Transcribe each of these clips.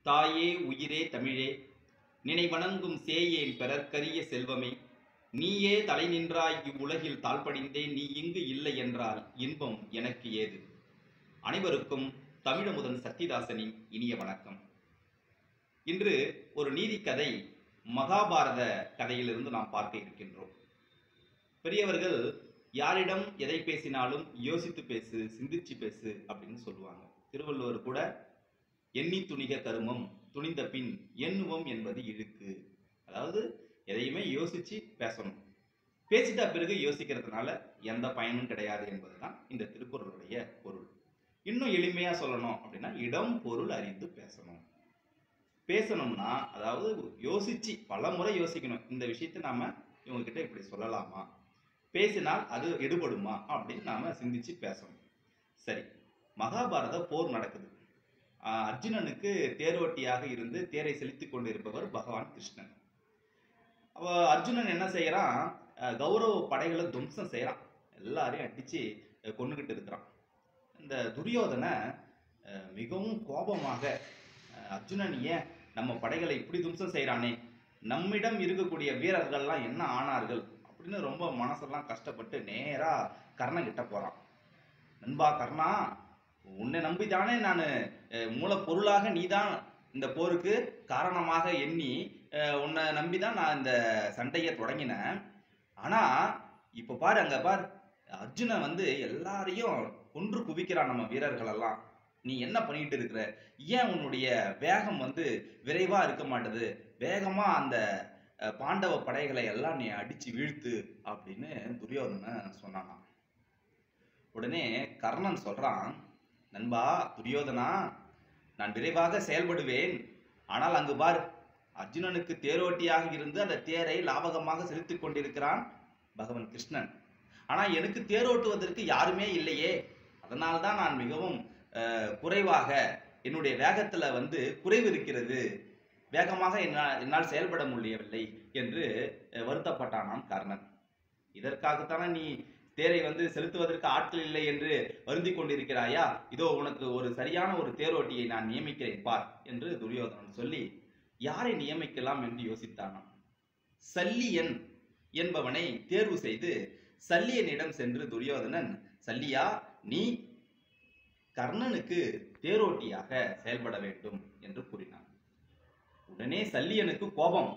தாயே உயிரே தமிழே நினைவணங்கும் சேயேன் பிறர்க்கரிய செல்வமே நீயே தலை நின்றாய் இவ்வுலகில் தாழ்படிந்தேன் நீ இங்கு இல்லை என்றால் இன்பம் எனக்கு ஏது அனைவருக்கும் தமிழமுதன் சக்திதாசனின் இனிய வணக்கம் இன்று ஒரு நீதிக்கதை மகாபாரத கதையிலிருந்து நாம் பார்க்க இருக்கின்றோம் பெரியவர்கள் யாரிடம் எதை பேசினாலும் யோசித்து பேசு சிந்திச்சு பேசு அப்படின்னு சொல்லுவாங்க திருவள்ளுவர் கூட எண்ணி துணிக கருமம் துணிந்த பின் எண்ணுவோம் என்பது இழுக்கு அதாவது எதையுமே யோசிச்சு பேசணும் பேசிட்ட பிறகு யோசிக்கிறதுனால எந்த பயனும் கிடையாது என்பதுதான் இந்த திருக்குறளுடைய பொருள் இன்னும் எளிமையா சொல்லணும் அப்படின்னா இடம் பொருள் அறிந்து பேசணும் பேசணும்னா அதாவது யோசிச்சு பல முறை யோசிக்கணும் இந்த விஷயத்தை நாம இவங்க கிட்ட இப்படி சொல்லலாமா பேசினால் அது எடுபடுமா அப்படின்னு நாம சிந்திச்சு பேசணும் சரி மகாபாரத போர் நடக்குது ஆஹ் அர்ஜுனனுக்கு தேரோட்டியாக இருந்து தேரை செலுத்தி கொண்டிருப்பவர் பகவான் கிருஷ்ணன் அவ அர்ஜுனன் என்ன செய்யறான் அஹ் கௌரவ படைகளை துவம்சம் செய்யறான் எல்லாரையும் அடிச்சு அஹ் கொன்னுகிட்டு இருக்கிறான் இந்த துரியோதனை அஹ் மிகவும் கோபமாக அஹ் அர்ஜுனன் ஏன் நம்ம படைகளை இப்படி துவம்சம் செய்யறானே நம்மிடம் இருக்கக்கூடிய வீரர்கள்லாம் என்ன ஆனார்கள் அப்படின்னு ரொம்ப மனசெல்லாம் கஷ்டப்பட்டு நேரா கர்ணன் கிட்ட போறான் நண்பா கர்ணா உன்னை நம்பிதானே நான் மூலப்பொருளாக நீதான் இந்த போருக்கு காரணமாக எண்ணி அஹ், உன்னை நம்பிதான் நான் இந்த சண்டையை தொடங்கினேன் ஆனா இப்ப பாரு அங்க பார் அர்ஜுனன் வந்து எல்லாரையும் கொன்று குவிக்கிறான் நம்ம வீரர்கள் எல்லாம் நீ என்ன பண்ணிட்டு இருக்கிற ஏன் உன்னுடைய வேகம் வந்து விரைவா இருக்க மாட்டுது வேகமா அந்த அஹ், பாண்டவ படைகளை எல்லாம் நீ அடிச்சு வீழ்த்து அப்படின்னு துரியோதனன் சொன்னானாம் உடனே கர்ணன் சொல்றான் நண்பா துரியோதனா நான் விரைவாக செயல்படுவேன் ஆனால் அங்கு பார் அர்ஜுனனுக்கு தேரோட்டியாக இருந்து அந்த தேரை லாபகமாக செலுத்திக் கொண்டிருக்கிறான் பகவான் கிருஷ்ணன் ஆனா எனக்கு தேரோட்டுவதற்கு யாருமே இல்லையே அதனால்தான் நான் மிகவும் அஹ், குறைவாக என்னுடைய வேகத்துல வந்து குறைவு இருக்கிறது வேகமாக என்னால் என்னால் செயல்பட முடியவில்லை என்று அஹ், வருத்தப்பட்டானாம் கர்ணன் இதற்காகத்தானே நீ தேரை வந்து செலுத்துவதற்கு ஆட்கள் இல்லை என்று வருந்திக் கொண்டிருக்கிறாயா இதோ உனக்கு ஒரு சரியான ஒரு தேரோட்டியை நான் நியமிக்கிறேன் பார் என்று துரியோதனன் சொல்லி யாரை நியமிக்கலாம் என்று யோசித்தானாம் சல்லியன் என்பவனை தேர்வு செய்து சல்லியனிடம் சென்று துரியோதனன் சல்லியா நீ கர்ணனுக்கு தேரோட்டியாக செயல்பட வேண்டும் என்று கூறினான் உடனே சல்லியனுக்கு கோபம்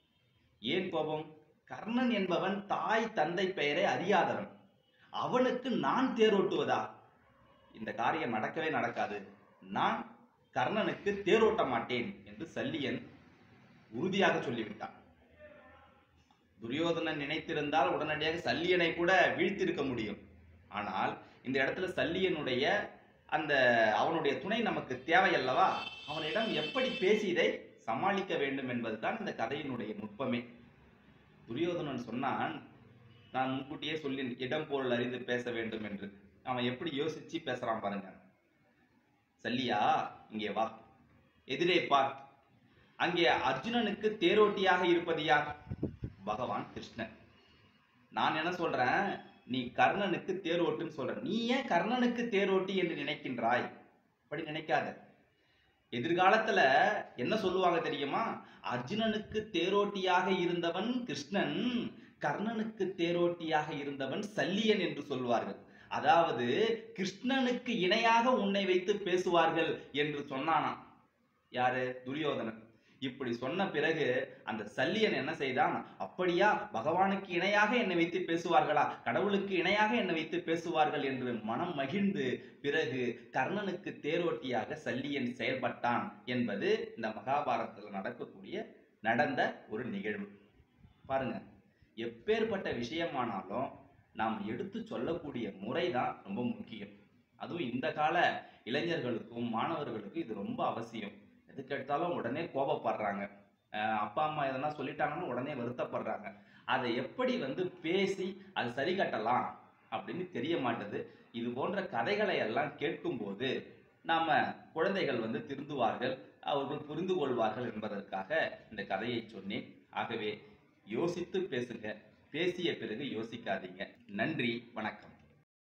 ஏன் கோபம் கர்ணன் என்பவன் தாய் தந்தை பெயரை அறியாதவன் அவனுக்கு நான் தேரோட்டுவதா இந்த காரியம் நடக்கவே நடக்காது நான் கர்ணனுக்கு தேரோட்ட மாட்டேன் என்று சல்லியன் உறுதியாக சொல்லிவிட்டான் துரியோதனன் நினைத்திருந்தால் உடனடியாக சல்லியனை கூட வீழ்த்திருக்க முடியும் ஆனால் இந்த இடத்துல சல்லியனுடைய அந்த அவனுடைய துணை நமக்கு தேவையல்லவா அவனிடம் எப்படி பேசி இதை சமாளிக்க வேண்டும் என்பதுதான் இந்த கதையினுடைய நுட்பமே துரியோதனன் சொன்னான் நான் முன்கூட்டியே சொல்லி இடம் பொருள் அறிந்து பேச வேண்டும் என்று அவன் எப்படி யோசிச்சு பேசுறான் பாருங்க சல்லியா இங்கே வா எதிரே பார் அங்கே அர்ஜுனனுக்கு தேரோட்டியாக இருப்பது யார் பகவான் கிருஷ்ணன் நான் என்ன சொல்றேன் நீ கர்ணனுக்கு தேரோட்டுன்னு சொல்ற நீ ஏன் கர்ணனுக்கு தேரோட்டி என்று நினைக்கின்றாய் அப்படி நினைக்காத எதிர்காலத்துல என்ன சொல்லுவாங்க தெரியுமா அர்ஜுனனுக்கு தேரோட்டியாக இருந்தவன் கிருஷ்ணன் கர்ணனுக்கு தேரோட்டியாக இருந்தவன் சல்லியன் என்று சொல்வார்கள் அதாவது கிருஷ்ணனுக்கு இணையாக உன்னை வைத்து பேசுவார்கள் என்று சொன்னானாம் யாரு துரியோதனன் இப்படி சொன்ன பிறகு அந்த சல்லியன் என்ன செய்தான் அப்படியா பகவானுக்கு இணையாக என்னை வைத்து பேசுவார்களா கடவுளுக்கு இணையாக என்னை வைத்து பேசுவார்கள் என்று மனம் மகிழ்ந்து பிறகு கர்ணனுக்கு தேரோட்டியாக சல்லியன் செயல்பட்டான் என்பது இந்த மகாபாரதத்தில் நடக்கக்கூடிய நடந்த ஒரு நிகழ்வு பாருங்க எப்பேற்பட்ட விஷயமானாலும் நாம் எடுத்து சொல்லக்கூடிய முறை தான் ரொம்ப முக்கியம் அதுவும் இந்த கால இளைஞர்களுக்கும் மாணவர்களுக்கும் இது ரொம்ப அவசியம் எதுக்கு எடுத்தாலும் உடனே கோபப்படுறாங்க அஹ் அப்பா அம்மா எதனா சொல்லிட்டாங்கன்னா உடனே வருத்தப்படுறாங்க அதை எப்படி வந்து பேசி அது சரி கட்டலாம் அப்படின்னு தெரிய மாட்டுது இது போன்ற கதைகளை எல்லாம் கேட்கும்போது நாம குழந்தைகள் வந்து திருந்துவார்கள் அவர்கள் புரிந்து கொள்வார்கள் என்பதற்காக இந்த கதையை சொன்னேன் ஆகவே யோசித்து பேசுங்க பேசிய பிறகு யோசிக்காதீங்க நன்றி வணக்கம்